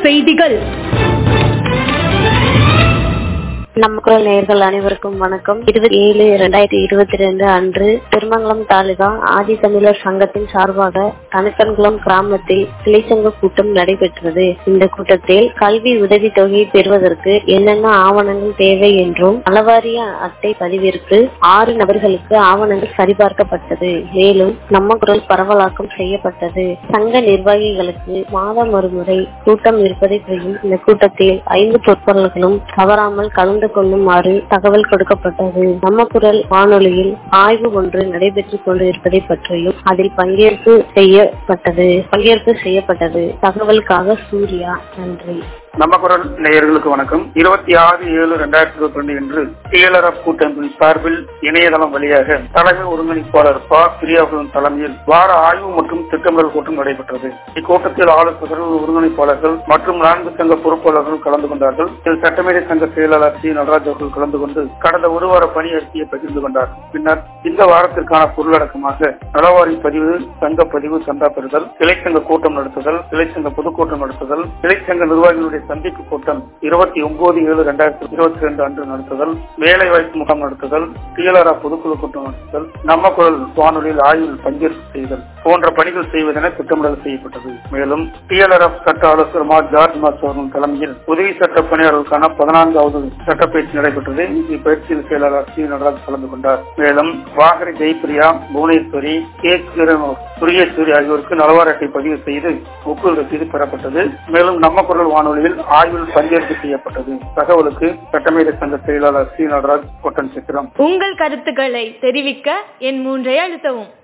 செய்திகள் நம்ம குரல் நேயர்கள் அனைவருக்கும் வணக்கம் இருபத்தி ஏழு இரண்டாயிரத்தி இருபத்தி ரெண்டு அன்று திருமங்கலம் தாலுகா ஆதி தமிழர் சங்கத்தின் சார்பாக கணக்கன்குளம் கிராமத்தில் கிளைச்சங்க கூட்டம் நடைபெற்றது இந்த கூட்டத்தில் கல்வி உதவித்தொகை பெறுவதற்கு என்னென்ன ஆவணங்கள் தேவை என்றும் நலவாரிய அட்டை பதிவிற்கு ஆறு நபர்களுக்கு ஆவணங்கள் சரிபார்க்கப்பட்டது மேலும் நம்ம குரல் பரவலாக்கம் செய்யப்பட்டது சங்க நிர்வாகிகளுக்கு மாதம் ஒருமுறை கூட்டம் இருப்பதை தெரியும் இந்த கூட்டத்தில் ஐந்து பொறுப்பாளர்களும் தவறாமல் கலந்து கொள்ளுமாறு தகவல் கொடுக்கப்பட்டது நம்ம குரல் வானொலியில் ஆய்வு ஒன்று நடைபெற்றுக் கொண்டு இருப்பதை பற்றியும் அதில் பங்கேற்பு செய்யப்பட்டது பங்கேற்பு செய்யப்பட்டது தகவலுக்காக சூர்யா நன்றி நம்ம குரல் நேயர்களுக்கு வணக்கம் இருபத்தி ஆறு ஏழு ரெண்டாயிரத்தி இருபத்தி ரெண்டு இன்று டிஎல்ஆர்எஃப் கூட்டமைப்பின் சார்பில் இணையதளம் வழியாக தலைமை ஒருங்கிணைப்பாளர் ப பிரியாபுரம் தலைமையில் வார ஆய்வு மற்றும் திட்டமிடல் கூட்டம் நடைபெற்றது இக்கூட்டத்தில் ஆலோசகர்கள் ஒருங்கிணைப்பாளர்கள் மற்றும் நான்கு சங்க பொறுப்பாளர்கள் கலந்து கொண்டார்கள் இதில் சட்டமேதை சங்க செயலாளர் சி நடராஜ் அவர்கள் கலந்து கொண்டு கடந்த ஒரு வார பணி அறிக்கையை பகிர்ந்து கொண்டார் பின்னர் இந்த வாரத்திற்கான பொருளடக்கமாக நலவாரி பதிவு சங்க பதிவு சந்தா பெறுதல் கிளைச்சங்க கூட்டம் நடத்துதல் கிளைச்சங்க பொதுக்கூட்டம் நடத்துதல் கிளைச்சங்க நிர்வாகிகளுடைய சந்திப்பு கூட்டம் இருபத்தி ஒன்பது ஏழு இரண்டாயிரத்தி இருபத்தி ரெண்டு அன்று நடத்துதல் வேலை வாய்ப்பு முகாம் நடத்துதல் டிஎல்ஆர் பொதுக்குழு கூட்டம் நடத்துதல் நம்ம குரல் வானொலியில் ஆய்வில் பங்கேற்பு செய்தல் போன்ற பணிகள் செய்வதென திட்டமிடல் செய்யப்பட்டது மேலும் டிஎல்ஆர்எஃப் சட்ட ஆலோசகர் மா ஜார்ஜ் மாஸ் அவர்கள் தலைமையில் உதவி சட்ட பணியாளர்களுக்கான பதினான்காவது சட்டப்பயிற்சி நடைபெற்றது இப்பயிற்சியில் செயலாளர் சி நடராஜ் கலந்து கொண்டார் மேலும் வாகரி ஜெயபிரியா புவனேஸ்வரி கே கிரண் சுரியேஸ்வரி ஆகியோருக்கு நலவார அட்டை பதிவு செய்து ஒப்புதல் ரசீது பெறப்பட்டது மேலும் நம்ம குரல் வானொலியில் ஆய்வில் பங்கேற்பு செய்யப்பட்டது தகவலுக்கு சட்டமேதை சங்க செயலாளர் சி நடராஜ் கோட்டன் சித்திரம் உங்கள் கருத்துக்களை தெரிவிக்க என் மூன்றை அழுத்தவும்